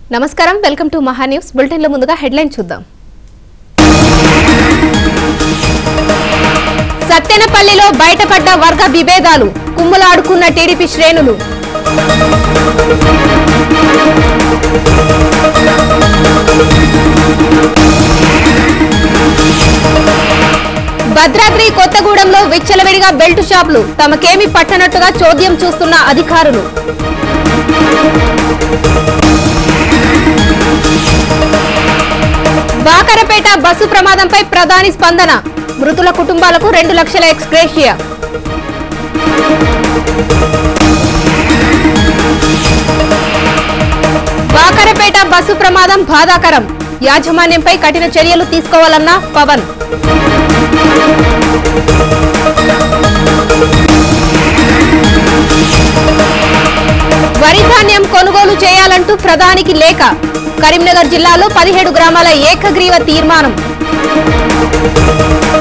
నమస్కారం welcome to మహా news బులెటిన్లో ముందుగా హెడ్లైన్ చూద్దాం సత్తెనపల్లిలో బయటపడ్డ వర్గ విభేదాలు కుమ్ములాడుకున్న టీడీపీ శ్రేణులు భద్రాద్రి కొత్తగూడెంలో విచ్చలవిడిగా బెల్ట్ షాపులు తమకేమీ పట్టనట్టుగా చోద్యం చూస్తున్న అధికారులు బాకరపేట బస్సు ప్రమాదంపై ప్రధాని స్పందన మృతుల కుటుంబాలకు రెండు లక్షల ఎక్స్గ్రేషియా బాకరపేట బస్సు ప్రమాదం బాధాకరం యాజమాన్యంపై కఠిన చర్యలు తీసుకోవాలన్న పవన్ వరి ధాన్యం కొనుగోలు చేయాలంటూ ప్రధానికి లేఖ కరీంనగర్ జిల్లాలో పదిహేడు గ్రామాల ఏకగ్రీవ తీర్మానం